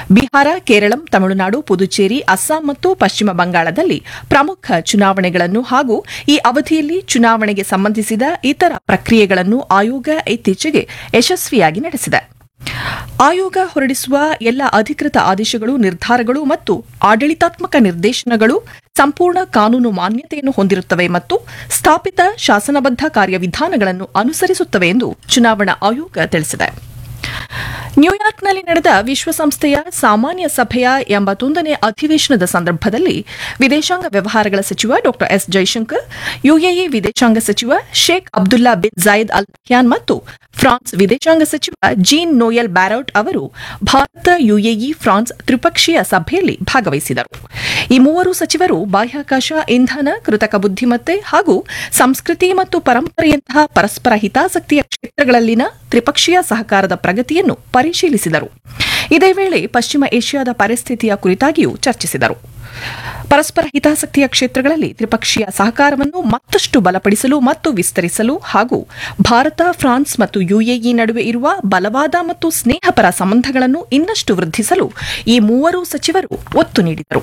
ಬಿಹಾರ ಕೇರಳಂ ತಮಿಳುನಾಡು ಪುದುಚೇರಿ ಅಸ್ಸಾಂ ಮತ್ತು ಪಶ್ಚಿಮ ಬಂಗಾಳದಲ್ಲಿ ಪ್ರಮುಖ ಚುನಾವಣೆಗಳನ್ನು ಹಾಗೂ ಈ ಅವಧಿಯಲ್ಲಿ ಚುನಾವಣೆಗೆ ಸಂಬಂಧಿಸಿದ ಇತರ ಪ್ರಕ್ರಿಯೆಗಳನ್ನು ಆಯೋಗ ಇತ್ತೀಚೆಗೆ ಯಶಸ್ವಿಯಾಗಿ ನಡೆಸಿದೆ ಆಯೋಗ ಹೊರಡಿಸುವ ಎಲ್ಲ ಅಧಿಕೃತ ಆದೇಶಗಳು ನಿರ್ಧಾರಗಳು ಮತ್ತು ಆಡಳಿತಾತ್ಮಕ ನಿರ್ದೇಶನಗಳು ಸಂಪೂರ್ಣ ಕಾನೂನು ಮಾನ್ಯತೆಯನ್ನು ಹೊಂದಿರುತ್ತವೆ ಮತ್ತು ಸ್ಥಾಪಿತ ಶಾಸನಬದ್ಧ ಕಾರ್ಯವಿಧಾನಗಳನ್ನು ಅನುಸರಿಸುತ್ತವೆ ಎಂದು ಚುನಾವಣಾ ಆಯೋಗ ತಿಳಿಸಿದೆ ನ್ಯೂಯಾರ್ಕ್ನಲ್ಲಿ ನಡೆದ ವಿಶ್ವಸಂಸ್ಥೆಯ ಸಾಮಾನ್ಯ ಸಭೆಯ ಎಂಬತ್ತೊಂದನೇ ಅಧಿವೇಶನದ ಸಂದರ್ಭದಲ್ಲಿ ವಿದೇಶಾಂಗ ವ್ಯವಹಾರಗಳ ಸಚಿವ ಡಾ ಎಸ್ ಜೈಶಂಕರ್ ಯುಎಇ ವಿದೇಶಾಂಗ ಸಚಿವ Sheikh Abdullah bin Zayed Al Nahyan ಮತ್ತು ಫ್ರಾನ್ಸ್ ವಿದೇಶಾಂಗ ಸಚಿವ ಜೀನ್ ನೋಯಲ್ ಬ್ಯಾರೌಟ್ ಅವರು ಭಾರತ ಯುಎಇ ಫ್ರಾನ್ಸ್ ತ್ರಿಪಕ್ಷೀಯ ಸಭೆಯಲ್ಲಿ ಭಾಗವಹಿಸಿದರು ಈ ಮೂವರು ಸಚಿವರು ಬಾಹ್ಯಾಕಾಶ ಇಂಧನ ಕೃತಕ ಬುದ್ಧಿಮತ್ತೆ ಹಾಗೂ ಸಂಸ್ಕೃತಿ ಮತ್ತು ಪರಂಪರೆಯಂತಹ ಪರಸ್ಪರ ಹಿತಾಸಕ್ತಿಯ ಕ್ಷೇತ್ರಗಳಲ್ಲಿನ ತ್ರಿಪಕ್ಷೀಯ ಸಹಕಾರದ ಪ್ರಗತಿಯನ್ನು ಪರಿಶೀಲಿಸಿದರು ಇದೇ ವೇಳೆ ಪಶ್ಚಿಮ ಏಷ್ಯಾದ ಪರಿಸ್ಥಿತಿಯ ಕುರಿತಾಗಿಯೂ ಚರ್ಚಿಸಿದರು ಪರಸ್ಪರ ಹಿತಾಸಕ್ತಿಯ ಕ್ಷೇತ್ರಗಳಲ್ಲಿ ತ್ರಿಪಕ್ಷೀಯ ಸಹಕಾರವನ್ನು ಮತ್ತಷ್ಟು ಬಲಪಡಿಸಲು ಮತ್ತು ವಿಸ್ತರಿಸಲು ಹಾಗೂ ಭಾರತ ಫ್ರಾನ್ಸ್ ಮತ್ತು ಯುಎಇ ನಡುವೆ ಇರುವ ಬಲವಾದ ಮತ್ತು ಸ್ನೇಹಪರ ಸಂಬಂಧಗಳನ್ನು ಇನ್ನಷ್ಟು ವೃದ್ಧಿಸಲು ಈ ಮೂವರು ಸಚಿವರು ಒತ್ತು ನೀಡಿದರು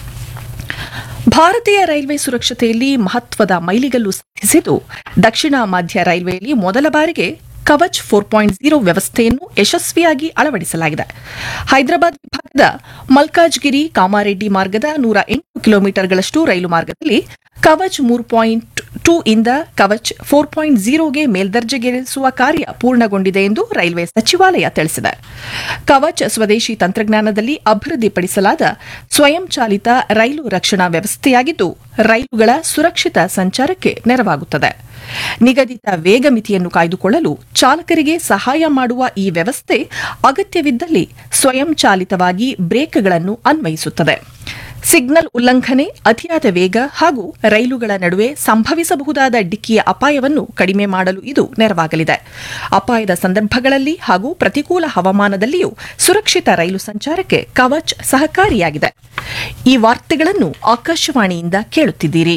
ಭಾರತೀಯ ರೈಲ್ವೆ ಸುರಕ್ಷತೆಯಲ್ಲಿ ಮಹತ್ವದ ಮೈಲಿಗಲ್ಲು ಸಾಧಿಸಿದ್ದು ದಕ್ಷಿಣ ಮಧ್ಯ ರೈಲ್ವೆಯಲ್ಲಿ ಮೊದಲ ಬಾರಿಗೆ ಕವಚ್ ಫೋರ್ ಪಾಯಿಂಟ್ ಜೀರೋ ವ್ಯವಸ್ಥೆಯನ್ನು ಯಶಸ್ವಿಯಾಗಿ ಅಳವಡಿಸಲಾಗಿದೆ ಹೈದರಾಬಾದ್ ವಿಭಾಗದ ಮಲ್ಕಾಜ್ಗಿರಿ ಕಾಮಾರೆಡ್ಡಿ ಮಾರ್ಗದ ನೂರ ಎಂಟು ಕಿಲೋಮೀಟರ್ಗಳಷ್ಟು ರೈಲು ಮಾರ್ಗದಲ್ಲಿ ಕವಚ್ ಮೂರು ಪಾಯಿಂಟ್ ಟೂ ಇಂದ ಕವಚ್ ಫೋರ್ ಪಾಯಿಂಟ್ ಜೀರೋಗೆ ಮೇಲ್ದರ್ಜೆಗೇರಿಸುವ ಕಾರ್ಯ ಪೂರ್ಣಗೊಂಡಿದೆ ಎಂದು ರೈಲ್ವೆ ಸಚಿವಾಲಯ ತಿಳಿಸಿದೆ ಕವಚ್ ಸ್ವದೇಶಿ ತಂತ್ರಜ್ಞಾನದಲ್ಲಿ ಅಭಿವೃದ್ಧಿಪಡಿಸಲಾದ ಸ್ವಯಂ ಚಾಲಿತ ರೈಲು ರಕ್ಷಣಾ ವ್ಯವಸ್ಥೆಯಾಗಿದ್ದು ರೈಲುಗಳ ಸುರಕ್ಷಿತ ಸಂಚಾರಕ್ಕೆ ನೆರವಾಗುತ್ತದೆ ನಿಗದಿತ ವೇಗ ಮಿತಿಯನ್ನು ಕಾಯ್ದುಕೊಳ್ಳಲು ಚಾಲಕರಿಗೆ ಸಹಾಯ ಮಾಡುವ ಈ ವ್ಯವಸ್ಥೆ ಅಗತ್ಯವಿದ್ದಲ್ಲಿ ಸ್ವಯಂ ಚಾಲಿತವಾಗಿ ಬ್ರೇಕ್ಗಳನ್ನು ಅನ್ವಯಿಸುತ್ತದೆ ಸಿಗ್ನಲ್ ಉಲ್ಲಂಘನೆ ಅತಿಯಾದ ವೇಗ ಹಾಗೂ ರೈಲುಗಳ ನಡುವೆ ಸಂಭವಿಸಬಹುದಾದ ಡಿಕ್ಕಿಯ ಅಪಾಯವನ್ನು ಕಡಿಮೆ ಮಾಡಲು ಇದು ನೆರವಾಗಲಿದೆ ಅಪಾಯದ ಸಂದರ್ಭಗಳಲ್ಲಿ ಹಾಗೂ ಪ್ರತಿಕೂಲ ಹವಾಮಾನದಲ್ಲಿಯೂ ಸುರಕ್ಷಿತ ರೈಲು ಸಂಚಾರಕ್ಕೆ ಕವಚ್ ಸಹಕಾರಿಯಾಗಿದೆ ಈ ವಾರ್ತೆಗಳನ್ನು ಆಕಾಶವಾಣಿಯಿಂದ ಕೇಳುತ್ತಿದ್ದೀರಿ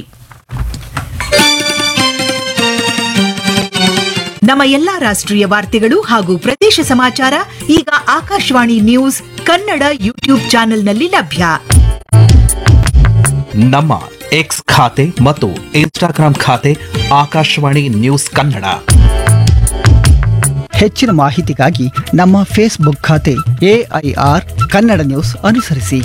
ನಮ್ಮ ಎಲ್ಲಾ ರಾಷ್ಟ್ರೀಯ ವಾರ್ತೆಗಳು ಹಾಗೂ ಪ್ರದೇಶ ಸಮಾಚಾರ ಈಗ ಆಕಾಶವಾಣಿ ನ್ಯೂಸ್ ಕನ್ನಡ ಯೂಟ್ಯೂಬ್ ಚಾನೆಲ್ನಲ್ಲಿ ಲಭ್ಯ ನಮ್ಮ ಎಕ್ಸ್ ಖಾತೆ ಮತ್ತು ಇನ್ಸ್ಟಾಗ್ರಾಂ ಖಾತೆ ಆಕಾಶವಾಣಿ ನ್ಯೂಸ್ ಕನ್ನಡ ಹೆಚ್ಚಿನ ಮಾಹಿತಿಗಾಗಿ ನಮ್ಮ ಫೇಸ್ಬುಕ್ ಖಾತೆ ಎಐಆರ್ ಕನ್ನಡ ನ್ಯೂಸ್ ಅನುಸರಿಸಿ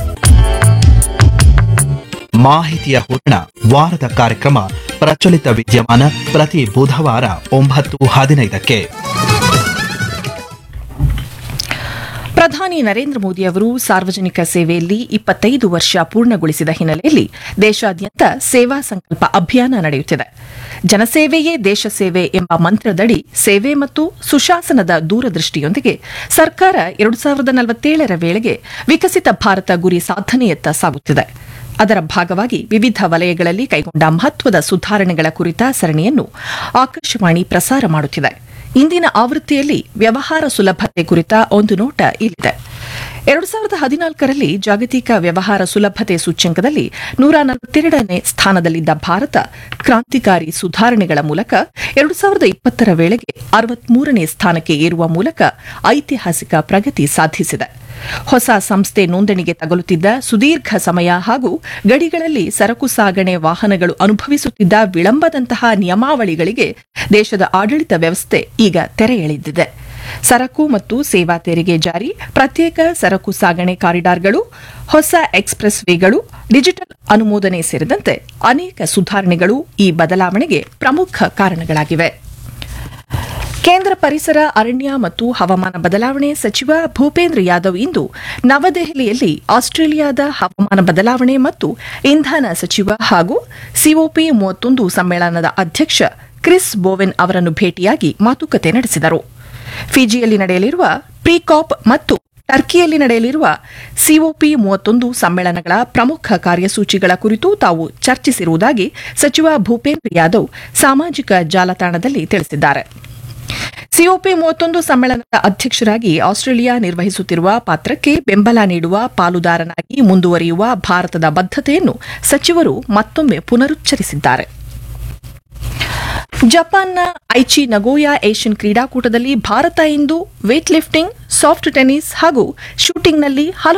ಮಾಹಿತಿಯ ಹೂರಣ ವಾರದ ಕಾರ್ಯಕ್ರಮ ಪ್ರಚಲಿತ ವಿದ್ಯಮಾನ ಪ್ರತಿ ಬುಧವಾರ ಒಂಬತ್ತು ಹದಿನೈದಕ್ಕೆ ಪ್ರಧಾನಿ ನರೇಂದ್ರ ಮೋದಿ ಅವರು ಸಾರ್ವಜನಿಕ ಸೇವೆಯಲ್ಲಿ ಇಪ್ಪತ್ತೈದು ವರ್ಷ ಪೂರ್ಣಗೊಳಿಸಿದ ಹಿನ್ನೆಲೆಯಲ್ಲಿ ದೇಶಾದ್ಯಂತ ಸೇವಾ ಸಂಕಲ್ಪ ಅಭಿಯಾನ ನಡೆಯುತ್ತಿದೆ ಜನಸೇವೆಯೇ ದೇಶ ಸೇವೆ ಎಂಬ ಮಂತ್ರದಡಿ ಸೇವೆ ಮತ್ತು ಸುಶಾಸನದ ದೂರದೃಷ್ಟಿಯೊಂದಿಗೆ ಸರ್ಕಾರ ಎರಡು ಸಾವಿರದ ನಲವತ್ತೇಳರ ವೇಳೆಗೆ ವಿಕಸಿತ ಭಾರತ ಗುರಿ ಸಾಧನೆಯತ್ತ ಸಾಗುತ್ತಿದೆ ಅದರ ಭಾಗವಾಗಿ ವಿವಿಧ ವಲಯಗಳಲ್ಲಿ ಕೈಗೊಂಡ ಮಹತ್ವದ ಸುಧಾರಣೆಗಳ ಕುರಿತ ಸರಣಿಯನ್ನು ಆಕಾಶವಾಣಿ ಪ್ರಸಾರ ಮಾಡುತ್ತಿದೆ ಇಂದಿನ ಆವೃತ್ತಿಯಲ್ಲಿ ವ್ಯವಹಾರ ಸುಲಭತೆ ಕುರಿತ ಒಂದು ನೋಟ ಇಲ್ಲಿದೆ ಎರಡು ಸಾವಿರದ ಹದಿನಾಲ್ಕರಲ್ಲಿ ಜಾಗತಿಕ ವ್ಯವಹಾರ ಸುಲಭತೆ ಸೂಚ್ಯಂಕದಲ್ಲಿ ನೂರ ನಲವತ್ತೆರಡನೇ ಸ್ಥಾನದಲ್ಲಿದ್ದ ಭಾರತ ಕ್ರಾಂತಿಕಾರಿ ಸುಧಾರಣೆಗಳ ಮೂಲಕ ಎರಡು ಸಾವಿರದ ಇಪ್ಪತ್ತರ ವೇಳೆಗೆ ಅರವತ್ಮೂರನೇ ಸ್ಥಾನಕ್ಕೆ ಏರುವ ಮೂಲಕ ಐತಿಹಾಸಿಕ ಪ್ರಗತಿ ಸಾಧಿಸಿದೆ ಹೊಸ ಸಂಸ್ಥೆ ನೋಂದಣಿಗೆ ತಗಲುತ್ತಿದ್ದ ಸುದೀರ್ಘ ಸಮಯ ಹಾಗೂ ಗಡಿಗಳಲ್ಲಿ ಸರಕು ಸಾಗಣೆ ವಾಹನಗಳು ಅನುಭವಿಸುತ್ತಿದ್ದ ವಿಳಂಬದಂತಹ ನಿಯಮಾವಳಿಗಳಿಗೆ ದೇಶದ ಆಡಳಿತ ವ್ಯವಸ್ಥೆ ಈಗ ತೆರೆ ಎಳೆದಿದೆ ಸರಕು ಮತ್ತು ಸೇವಾ ತೆರಿಗೆ ಜಾರಿ ಪ್ರತ್ಯೇಕ ಸರಕು ಸಾಗಣೆ ಕಾರಿಡಾರ್ಗಳು ಹೊಸ ಎಕ್ಸ್ಪ್ರೆಸ್ ವೇಗಳು ಡಿಜಿಟಲ್ ಅನುಮೋದನೆ ಸೇರಿದಂತೆ ಅನೇಕ ಸುಧಾರಣೆಗಳು ಈ ಬದಲಾವಣೆಗೆ ಪ್ರಮುಖ ಕಾರಣಗಳಾಗಿವೆ ಕೇಂದ್ರ ಪರಿಸರ ಅರಣ್ಯ ಮತ್ತು ಹವಾಮಾನ ಬದಲಾವಣೆ ಸಚಿವ ಭೂಪೇಂದ್ರ ಯಾದವ್ ಇಂದು ನವದೆಹಲಿಯಲ್ಲಿ ಆಸ್ಟ್ರೇಲಿಯಾದ ಹವಾಮಾನ ಬದಲಾವಣೆ ಮತ್ತು ಇಂಧನ ಸಚಿವ ಹಾಗೂ ಸಿಒಪಿ ಮೂವತ್ತೊಂದು ಸಮ್ಮೇಳನದ ಅಧ್ಯಕ್ಷ ಕ್ರಿಸ್ ಬೋವೆನ್ ಅವರನ್ನು ಭೇಟಿಯಾಗಿ ಮಾತುಕತೆ ನಡೆಸಿದರು ಫಿಜಿಯಲ್ಲಿ ನಡೆಯಲಿರುವ ಪ್ರಿಕಾಪ್ ಮತ್ತು ಟರ್ಕಿಯಲ್ಲಿ ನಡೆಯಲಿರುವ ಸಿಒಪಿ ಮೂವತ್ತೊಂದು ಸಮ್ಮೇಳನಗಳ ಪ್ರಮುಖ ಕಾರ್ಯಸೂಚಿಗಳ ಕುರಿತು ತಾವು ಚರ್ಚಿಸಿರುವುದಾಗಿ ಸಚಿವ ಭೂಪೇಂದ್ರ ಯಾದವ್ ಸಾಮಾಜಿಕ ಜಾಲತಾಣದಲ್ಲಿ ತಿಳಿಸಿದ್ದಾರೆ ಸಿಒಪಿ ಮೂವತ್ತೊಂದು ಸಮ್ಮೇಳನದ ಅಧ್ಯಕ್ಷರಾಗಿ ಆಸ್ಟ್ರೇಲಿಯಾ ನಿರ್ವಹಿಸುತ್ತಿರುವ ಪಾತ್ರಕ್ಕೆ ಬೆಂಬಲ ನೀಡುವ ಪಾಲುದಾರನಾಗಿ ಮುಂದುವರಿಯುವ ಭಾರತದ ಬದ್ಧತೆಯನ್ನು ಸಚಿವರು ಮತ್ತೊಮ್ಮೆ ಪುನರುಚ್ಚರಿಸಿದ್ದಾರೆ ಜಪಾನ್ನ ಐಚಿ ನಗೋಯಾ ಏಷ್ಯನ್ ಕ್ರೀಡಾಕೂಟದಲ್ಲಿ ಭಾರತ ಇಂದು ವೇಟ್ ಲಿಫ್ಟಿಂಗ್ ಸಾಫ್ಟ್ ಟೆನ್ನಿಸ್ ಹಾಗೂ ಶೂಟಿಂಗ್ನಲ್ಲಿ ಹಲವು